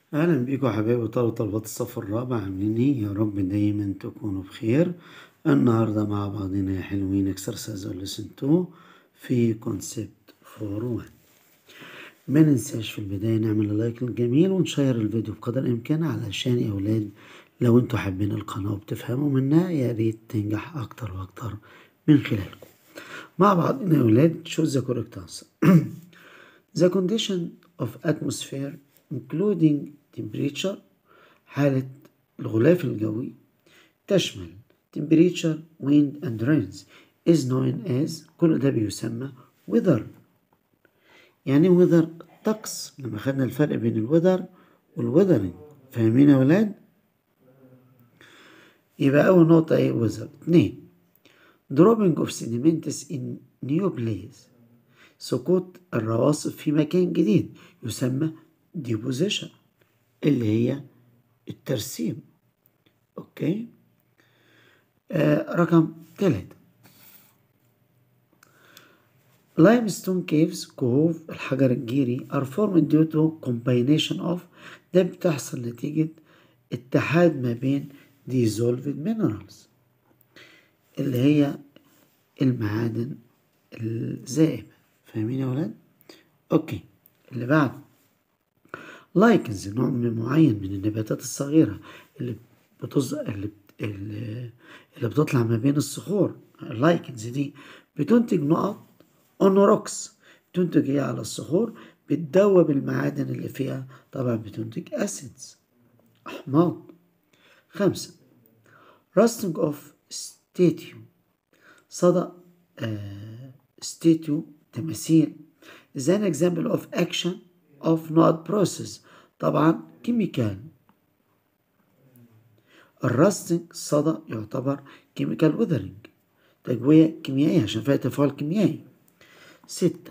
أهلا بيكم حبايبي طلبة طلبات الصف الرابع عاملين ايه يا رب دايما تكونوا بخير النهاردة مع بعضنا يا حلوين اكسرسايز لسن 2 في كونسبت 4 ما ننساش في البداية نعمل لايك الجميل ونشير الفيديو بقدر الإمكان علشان يا أولاد لو انتوا حابين القناة وبتفهموا منها يا ريت تنجح أكتر وأكتر من خلالكم مع بعضنا يا أولاد choose the correct answer the condition of atmosphere including temperature حالة الغلاف الجوي تشمل temperature wind and rains is known as كل ده بيسمى weather يعني weather الطقس لما خدنا الفرق بين الوذر والوذرنج فاهمين يا ولاد يبقى أول نقطة إيه weather اتنين dropping of sediments in new place سقوط الرواسب في مكان جديد يسمى deposition اللي هي الترسيم اوكي آه رقم ثلاثة limestone caves كهوف الحجر الجيري are formed due to combination of ده بتحصل نتيجة اتحاد ما بين dissolved minerals اللي هي المعادن الزائبة فاهمين يا ولاد؟ اوكي اللي بعده لايكنز نوع من معين من النباتات الصغيرة اللي بتز... اللي, اللي بتطلع ما بين الصخور اللايكنز دي بتنتج نقط اون روكس بتنتج ايه على الصخور بتدوب المعادن اللي فيها طبعا بتنتج اسيدز احماض خمسة راستنج اوف ستيتيو صدى آه ستيتيو تماثيل is an example of action of not process طبعا كيميكال الراستنج صدى يعتبر كيميكال وذرنج تجوية كيميائية عشان فيها تفاعل كيميائي ستة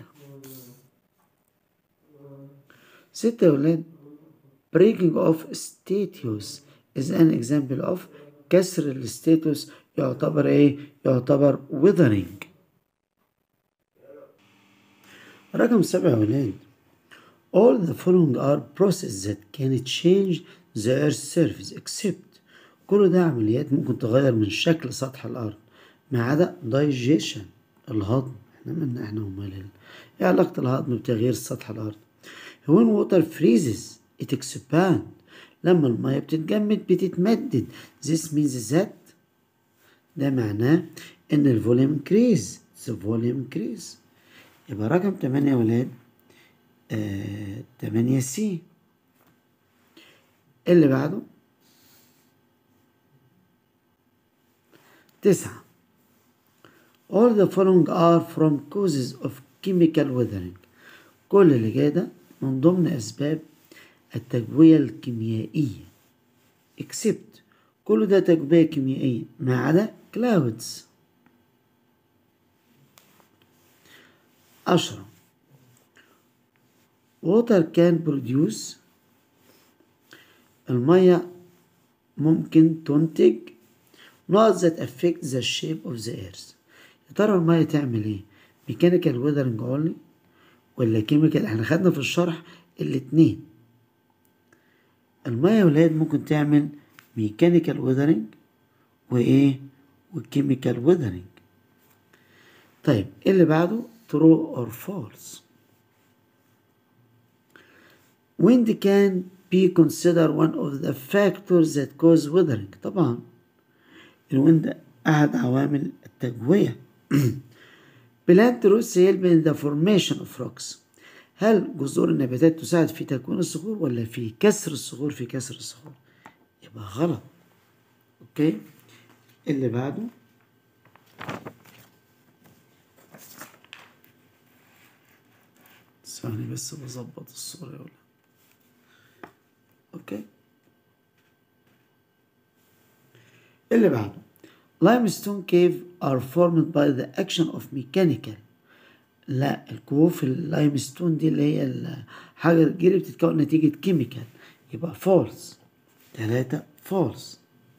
ستة يا ولاد breaking of status is an example of كسر الستاتوس يعتبر ايه يعتبر withering رقم سبعة يا ولاد All the following are processes that can change the earth's surface except كل ده عمليات ممكن تغير من شكل سطح الأرض ما عدا digestion الهضم احنا مالنا احنا ومال ايه علاقة الهضم بتغيير سطح الأرض when water freezes it expand لما المية بتتجمد بتتمدد this means that ده معناه ان الفوليوم increase the volume increase يبقى رقم تمانية يا ولاد آه، تمانية سي اللي بعده تسعة all the following are from causes of chemical weathering كل اللي جاي ده من ضمن أسباب التجوية الكيميائية except كل ده تجوية كيميائية ما عدا clouds عشرة water can produce المية ممكن تنتج not that affect the shape of the earth يا ترى المية تعمل ايه mechanical weathering only ولا chemical احنا خدنا في الشرح الاتنين المية يا ولاد ممكن تعمل mechanical weathering وايه وchemical weathering طيب ايه اللي بعده true or false wind can be considered one of the factors that cause weathering طبعا الويند أحد عوامل التجوية plant roots help in the formation of rocks هل جذور النباتات تساعد في تكوين الصخور ولا في كسر الصخور في كسر الصخور يبقى غلط اوكي اللي بعده ثواني بس بظبط الصورة يا ولد اوكي اللي بعده limestone cave are formed by the action of mechanical لا الكهوف اللايمستون دي اللي هي الحاجة الجيري بتتكون نتيجة كيميكال يبقى false ثلاثة false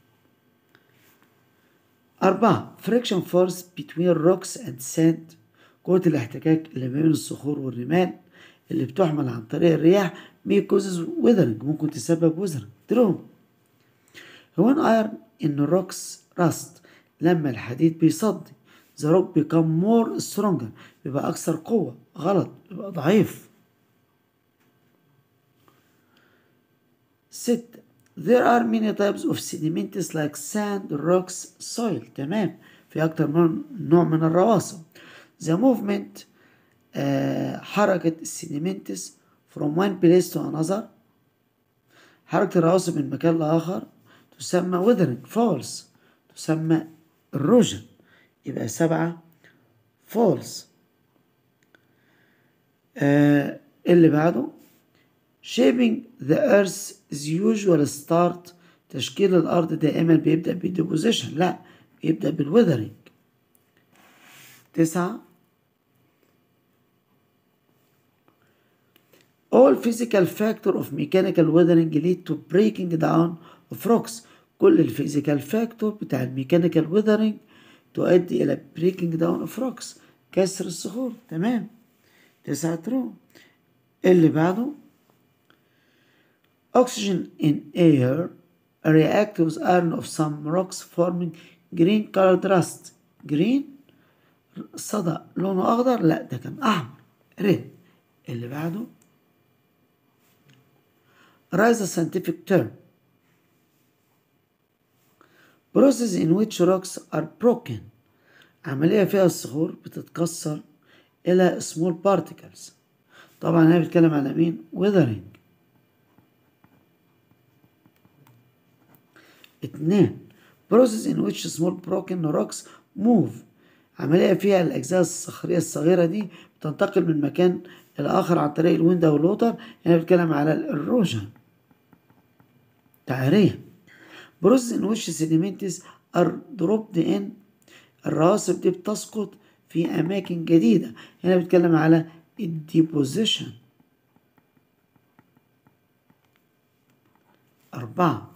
أربعة friction force between rocks and sand قوة الاحتكاك اللي بين الصخور والرمال اللي بتحمل عن طريق الرياح may causes weathering ممكن تسبب weathering true when iron in rocks rust لما الحديد بيصدي the rock become more stronger بيبقى أكثر قوة غلط بيبقى ضعيف ستة There are many types of sediments like sand, rocks, soil تمام في أكتر من نوع من الرواسب The movement آه حركة السيديمنتس from one place to another حركة الرواسب من مكان لآخر تسمى weathering falls تسمى erosion يبقى سبعة falls آه اللي بعده shaping the earth's usual start تشكيل الأرض دائما بيبدأ بالdeposition لا بيبدأ بالويذرنج تسعة all physical factor of mechanical weathering lead to breaking down of rocks كل الفيزيكال فاكتور بتاع الميكانيكال ويذرنج تؤدي إلى breaking down of rocks كسر الصخور تمام تسعة ترو اللي بعده oxygen in air react with iron of some rocks forming green colored rust green صدى لونه أخضر لا ده كان أحمر red اللي بعده rise a scientific term process in which rocks are broken عملية فيها الصخور بتتكسر إلى small particles طبعا هنا بيتكلم على مين weathering اتنين process in which small broken rocks move عملية فيها الأجزاء الصخرية الصغيرة دي بتنتقل من مكان إلى آخر عن طريق الويند أو الوتر هنا بيتكلم على الإروجن تعرية process in which sediments are dropped in الرواسب دي بتسقط في أماكن جديدة هنا بيتكلم على الديبوزيشن أربعة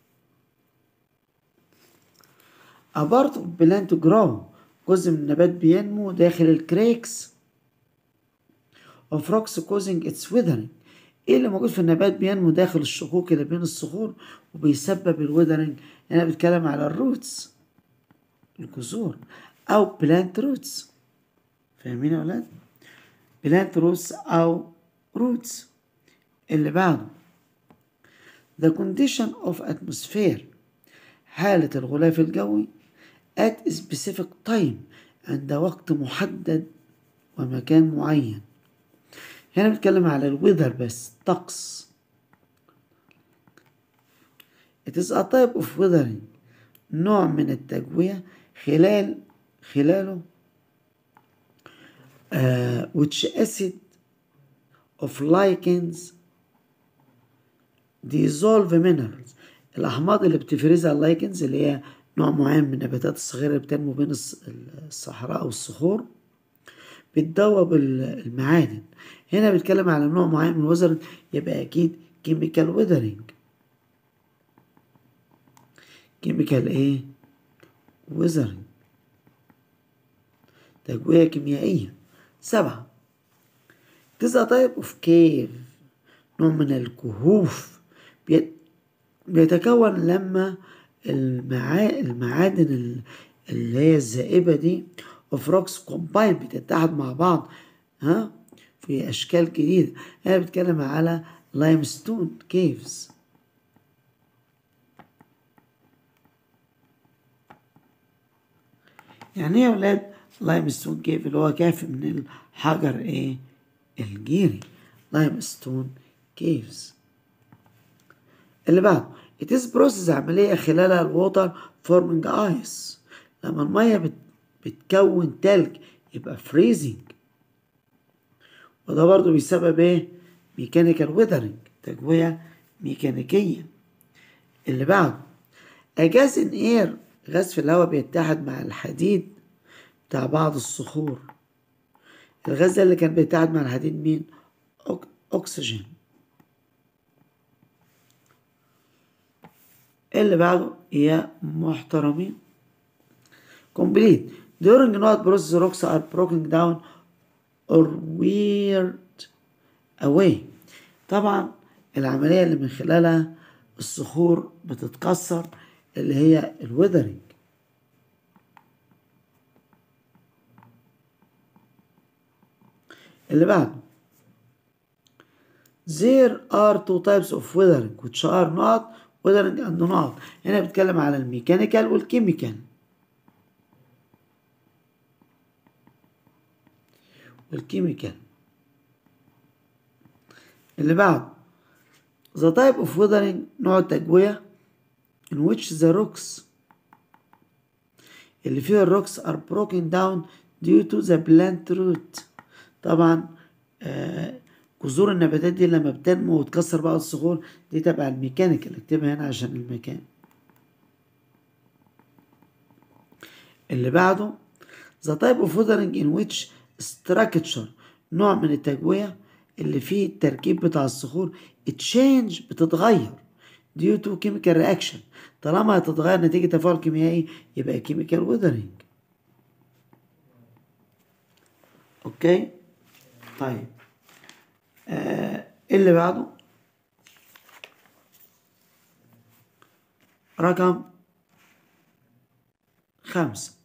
A part of plant to grow جزء من النبات بينمو داخل الكريكس of rocks causing its withering ايه اللي موجود في النبات بينمو داخل الشقوق اللي بين الصخور وبيسبب الويذرنج انا بتكلم على الروتس الجذور او بلانت روتس فاهمين يا ولاد بلانت روتس او روتس اللي بعده the condition of atmosphere حالة الغلاف الجوي at specific time عند وقت محدد ومكان معين هنا بنتكلم على الويذر بس طقس It is a type of weathering نوع من التجوية خلال خلاله uh, which acid of lichens dissolve minerals الأحماض اللي بتفرزها اللايكنز اللي هي نوع معين من النباتات الصغيرة اللي بتنمو بين الصحراء أو الصخور بتدوب المعادن هنا بيتكلم على نوع معين من الوزر يبقى أكيد كيميكال ويذرنج كيميكال إيه؟ ويذرنج تجوية كيميائية سبعة تسعة طيب اوف كيف نوع من الكهوف بيتكون لما المعا... المعادن اللي هي الزائبة دي اوف روكس كومباين بتتحد مع بعض ها في أشكال جديدة أنا بتكلم على لايمستون كيفز يعني ايه يا ولاد لايمستون كيف اللي هو كهف من الحجر ايه الجيري لايمستون كيفز اللي بعده it is process عملية خلالها الووتر forming ice لما المية بت بتكون تلج يبقى freezing وده برضو بسبب ايه ميكانيكال ويذرنج تجوية ميكانيكية اللي بعده أجاز إن إير غاز في الهواء بيتحد مع الحديد بتاع بعض الصخور الغاز ده اللي كان بيتحد مع الحديد مين أك... أكسجين اللي بعده يا محترمين complete during not process rocks are broken down or weird away طبعا العملية اللي من خلالها الصخور بتتكسر اللي هي الوذرنج اللي بعده There are two types of weathering which are not weathering and not هنا بتكلم على الميكانيكال والكيميكال والكيميكال اللي بعد the type of weathering نوع التجوية in which the rocks اللي فيها الروكس are broken down due to the plant root طبعا آه جذور النباتات دي لما بتنمو وتكسر بعض الصخور دي تبع الميكانيكال اكتبها هنا عشان المكان اللي بعده the type of weathering in which structure نوع من التجوية اللي فيه التركيب بتاع الصخور تشينج بتتغير due to chemical reaction طالما هتتغير نتيجة تفاعل كيميائي يبقى chemical weathering اوكي طيب آه اللي بعده رقم خمسة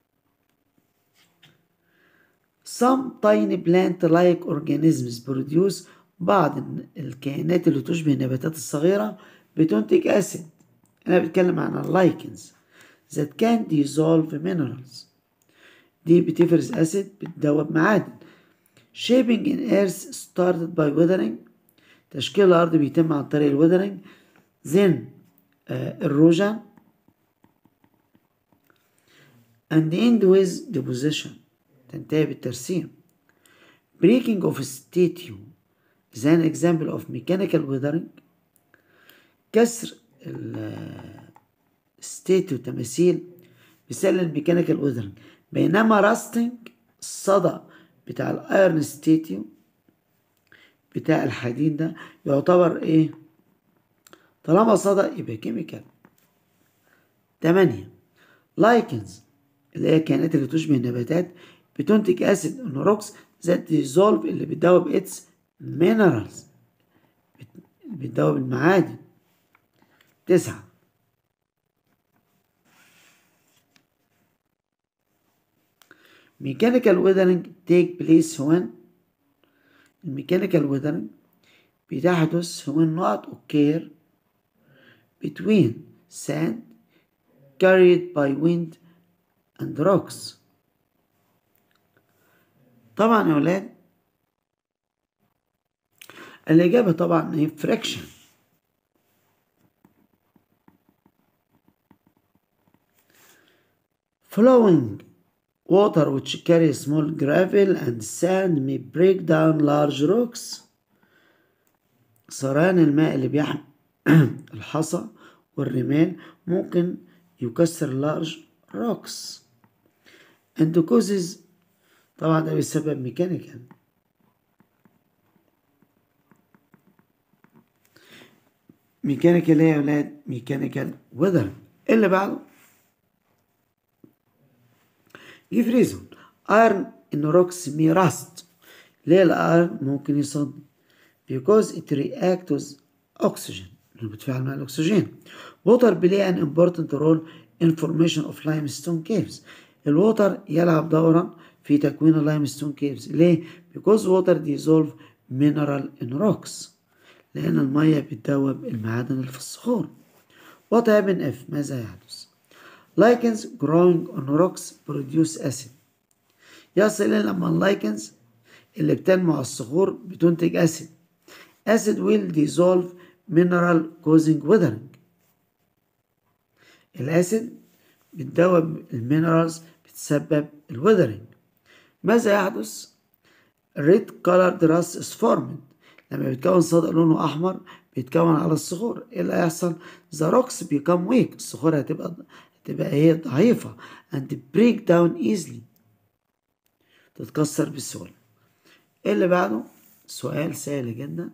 Some tiny plant-like organisms produce بعض الكائنات اللي تشبه النباتات الصغيرة بتنتج أسيد أنا بتكلم عن اللايكنز that can dissolve minerals دي بتفرز أسيد بتدوب معادن shaping in earth started by weathering تشكيل الأرض بيتم عن طريق الويذرنج then uh, erosion and end with deposition تنتهي بالترسيم breaking of statue is an example of mechanical weathering كسر الستيتيو تماثيل مثال للميكانيكال ويذرنج بينما راستنج الصدى بتاع الايرن ستيتيو بتاع الحديد ده يعتبر ايه طالما صدى يبقى كيميكال تمانية لايكنز اللي هي الكائنات اللي تشبه النباتات بتنتج اسيد انوروكس ذات ديزولف اللي بتدوب اتس مينرالز بتدوب المعادن تسعة mechanical weathering take place when الميكانيكال weathering بتحدث when not occur between sand carried by wind and rocks طبعا يا ولاد الإجابة طبعا هي friction flowing water which carry small gravel and sand may break down large rocks سريان الماء اللي بيحمل الحصى والرمال ممكن يكسر large rocks and causes طبعا ده بسبب ميكانيكال ميكانيكال ايه يا ولاد ميكانيكال ويذر اللي بعده give reason iron in rocks may rust ليه الايرن ممكن يصد because it reacts with oxygen لأنه بتفاعل مع الأكسجين water play an important role in formation of limestone caves الووتر يلعب دورا في تكوين اللايمستون كيفز ليه؟ because water dissolve mineral in rocks لأن المية بتدوب المعادن اللي في الصخور what happen if ماذا يحدث lichens growing on rocks produce acid يصل إلى لما اللايكنز اللي بتنمو على الصخور بتنتج أسيد acid will dissolve mineral causing weathering الأسيد بتدوب المينرالز بتسبب الويذرنج ماذا يحدث؟ red colored rust is formed لما بيتكون صدى لونه أحمر بيتكون على الصخور إيه اللي هيحصل؟ the rocks become weak الصخور هتبقى تبقى هي ضعيفة and break down easily تتكسر بسهولة إيه اللي بعده؟ سؤال سهل جدا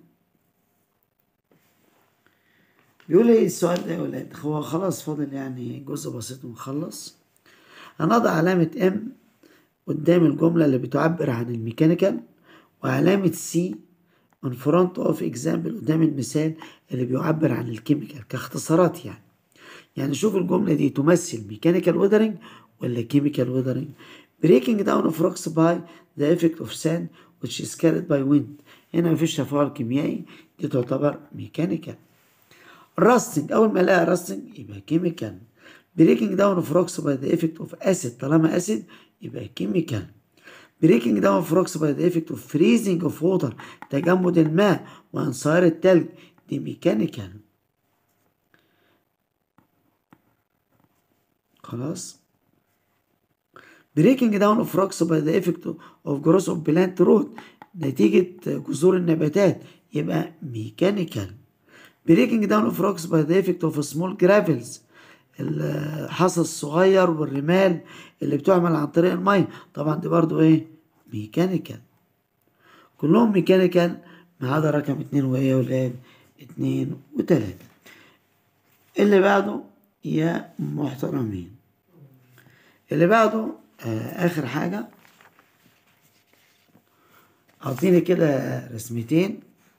بيقول ايه السؤال ده يا ولاد هو خلاص فاضل يعني جزء بسيط ونخلص هنضع علامة ام قدام الجملة اللي بتعبر عن الميكانيكال وعلامة سي in front of example قدام المثال اللي بيعبر عن الكيميكال كاختصارات يعني يعني شوف الجملة دي تمثل ميكانيكال ويذرنج ولا كيميكال ويذرنج breaking down of rocks by the effect of sand which is carried by wind هنا مفيش تفاعل كيميائي دي تعتبر ميكانيكال راستنج أول ما ألاقي راستنج يبقى كيميكال breaking down of rocks by the effect of acid طالما acid يبقى كيميكال breaking down of rocks by the effect of freezing of water تجمد الماء وانصهار التلج دي ميكانيكال خلاص breaking down of rocks by the effect of growth of plant root نتيجة جذور النباتات يبقى ميكانيكال breaking down of rocks by the effect of small gravels الحصى الصغير والرمال اللي بتعمل عن طريق المية طبعا دي برضو ايه ميكانيكال كلهم ميكانيكال ما عدا رقم اتنين وايه يا ولاد اتنين وتلاتة اللي بعده يا محترمين اللي بعده آه اخر حاجة اعطيني كده رسمتين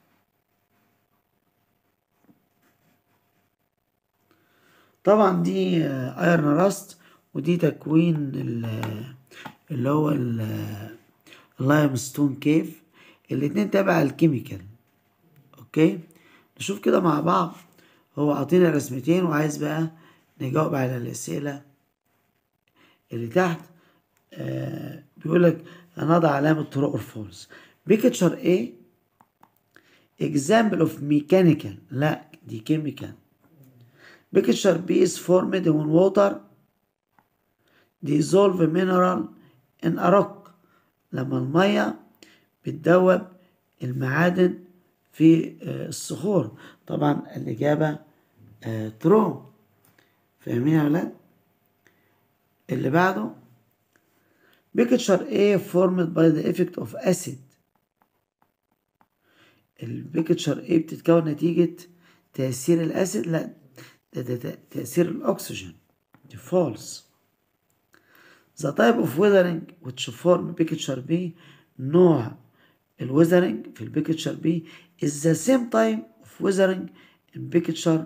طبعا دي ايرن راست ودي تكوين اللي هو اللايم ستون كيف الاتنين تبع الكيميكال اوكي نشوف كده مع بعض هو عاطينا رسمتين وعايز بقى نجاوب على الاسئله اللي تحت آه بيقول لك هنضع علامه ترو اور فولس بيكتشر ايه example of mechanical لا دي chemical Picture B is formed when water dissolve mineral in a rock لما المية بتدوب المعادن في الصخور طبعا الإجابة ترو فاهمين يا ولاد اللي بعده Picture A formed by the effect of acid البيكتشر A بتتكون نتيجة تأثير الأسيد لا ده, ده, ده تأثير الأكسجين دي false The type of weathering which form picture B نوع الويذرنج في البيكتشر B is the same type of weathering in picture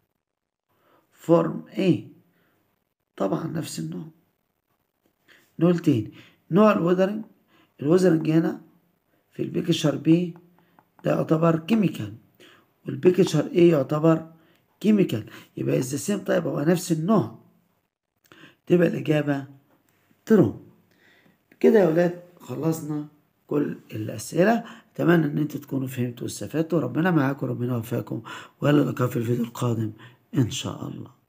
form A طبعا نفس النوع نقول تاني نوع الويذرنج الويذرنج هنا في البيكتشر B ده يعتبر كيميكال والبيكتشر A يعتبر كيميكال يبقى از سيم طيب هو نفس النوع تبقى الإجابة ترو كده يا ولاد خلصنا كل الأسئلة أتمنى إن أنتوا تكونوا فهمتوا واستفدتوا ربنا معاكم ربنا يوفقكم وإلى اللقاء في الفيديو القادم إن شاء الله